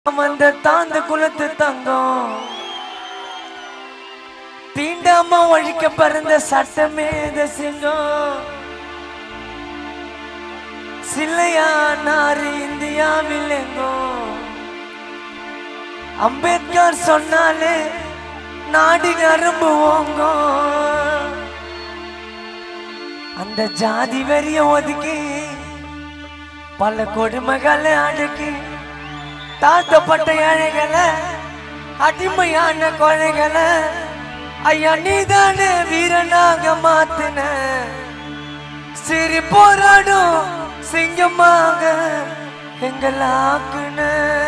அந்த தாந்த குலத்து தங்கம் தீண்டாம ஒழிக்க பிறந்த சட்டமே இந்த சிங்கம் சில்லையா நாறு இந்தியாவில் எங்கோ அம்பேத்கர் சொன்னாலே நாடி நரம்பு ஓங்கும் அந்த ஜாதி வெறிய ஒதுக்கி பல கொடுமைகளை அடக்கி தாழ்த்தப்பட்ட ஏழைகளை அடிமையான கொலைகளை ஐயா நீதானே வீரனாக மாத்தின சிரி போராடும் சிங்கமாக எங்களாக்குன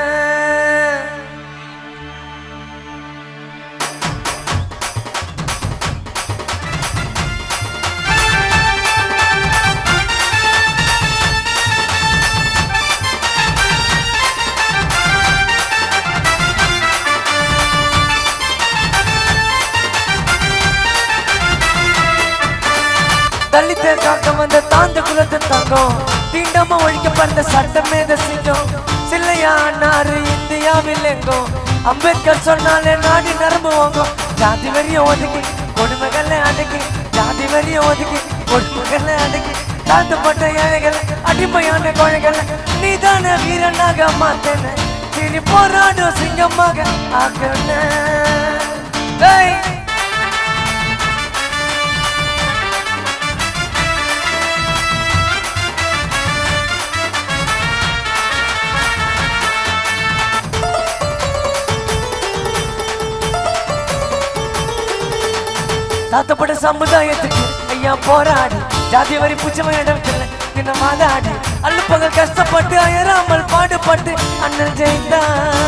தலித்த காக்க வந்த தாந்த குலத்து தங்கம் தீண்டாம ஒழிக்க பிறந்த சட்டமேத சிங்கம் சில்லையா நாறு இந்தியாவில் எங்கும் அம்பேத்கர் சொன்னாலே நாடி நரம்பு வாங்கும் ஜாதி வரிய ஒதுக்கி கொடுமைகளை அடக்கி ஜாதி வரிய ஒதுக்கி கொடுமைகளை அடக்கி தாழ்த்தப்பட்ட ஏழைகள் அடிமையான கோழைகள் நீதான வீரனாக மாத்தன திரி போராடும் சிங்கமாக ஆக்கன ஏய் தாத்தப்பட்ட சமுதாயத்துக்கு ஐயா போராடி ஜாதி வரி புச்சமை இடத்துல என்ன வாதாடி அள்ளுப்பகல் கஷ்டப்பட்டு அயராமல் பாடுபட்டு அண்ணன் ஜெயித்தா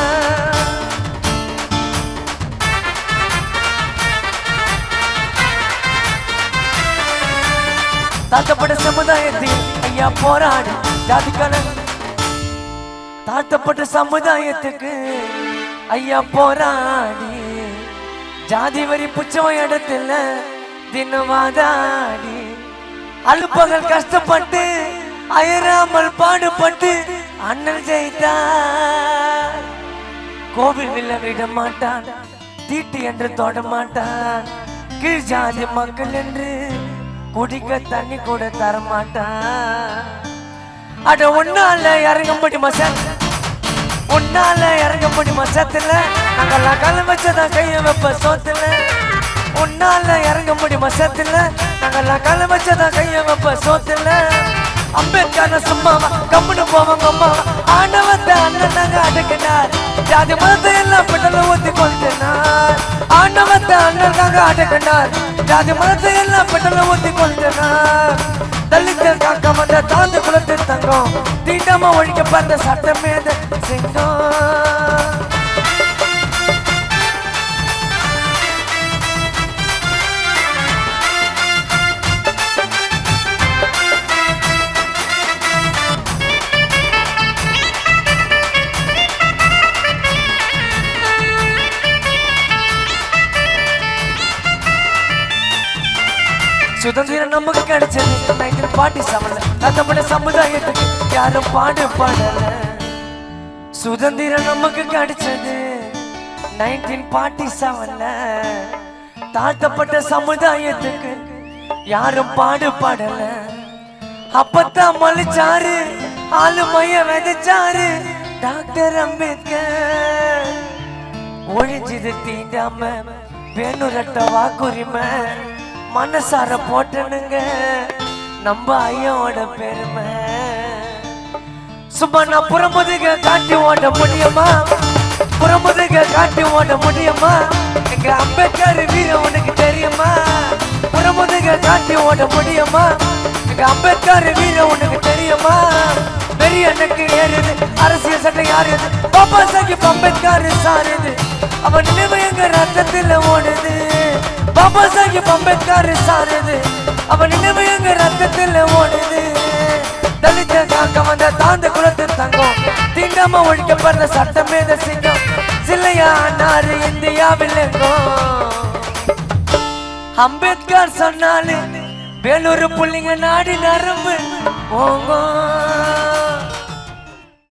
தாத்தப்பட்ட சமுதாயத்தில் ஐயா போராடி ஜாதிக்கான தாழ்த்தப்பட்ட சமுதாயத்துக்கு ஐயா போராடி ஜாதி வரி புச்சம் இடத்துல தினவாதாடி அலுப்பகல் கஷ்டப்பட்டு அயராமல் பாடுபட்டு அண்ணன் ஜெயித்தார் கோவில் வில்ல விட மாட்டான் தீட்டு என்று தொட மாட்டான் கீழ் ஜாதி மக்கள் என்று குடிக்க தண்ணி கூட தர மாட்டான் அட ஒன்னால இறங்க முடியுமா சார் உன்னால இறங்க முடியுமா சத்துல நாங்கெல்லாம் காலம் வச்சதான் கைய வைப்ப சோத்துல உன்னால இறங்க முடியுமா சத்துல நாங்கெல்லாம் காலம் வச்சதான் கைய வைப்ப சோத்துல அம்பேத்கர் சும்மாவா கம்முன்னு போவாங்க அம்மாவா ஆண்டவத்த அண்ணன் நாங்க அடக்கினார் ஜாதி மதத்தை எல்லாம் பெட்டல ஊத்தி கொளுத்தினார் ஆண்டவத்த அண்ணன் நாங்க அடக்கினார் ஜாதி மதத்தை எல்லாம் பெட்டல ஊத்தி கொளுத்தினார் தலித்த காக்க வந்த தாந்த குலத்து தங்கம் தீண்டாம ஒழிக்க பார்த்த சட்டமேத சிங்கம் சுதந்திரம் நமக்கு கிடைச்சது நைன்டீன் ஃபார்ட்டி செவன்ல கத்தப்பட்ட சமுதாயத்துக்கு யாரும் பாடு பாடல சுதந்திரம் நமக்கு கிடைச்சது நைன்டீன் ஃபார்ட்டி செவன்ல தாழ்த்தப்பட்ட சமுதாயத்துக்கு யாரும் பாடு பாடல அப்பத்தான் மலிச்சாரு ஆளுமைய விதைச்சாரு டாக்டர் அம்பேத்கர் ஒழிஞ்சது தீண்டாம வேணுரட்ட வாக்குரிமை மனசார போட்டனுங்க நம்ம ஐயோட பெருமை சும்மா நான் புறமுதுக காட்டி ஓட முடியுமா புறமுதுக காட்டி ஓட முடியுமா எங்க அம்பேத்கர் வீரம் உனக்கு தெரியுமா புறமுதுக காட்டி ஓட முடியுமா எங்க அம்பேத்கர் வீரம் உனக்கு தெரியுமா பெரிய எனக்கு ஏறுது அரசியல் சட்டம் யாருது பாப்பா சாஹிப் அம்பேத்கர் சாருது அவன் நினைவு எங்க ரத்தத்துல ஓடுது பாபா சாஹிப் அம்பேத்கர் சாருது அவன் நினைவு எங்க ரத்தத்துல ஓடுது தலித்த காக்க வந்த தாந்த குலத்து தங்கம் தீண்டாம ஒழிக்கப்படுற சட்டமேத சிங்கம் சில்லையா நாடு இந்தியாவில் எங்கும் அம்பேத்கர் சொன்னாலே வேலூர் புள்ளிங்க நாடி நரம்பு ஓங்கும்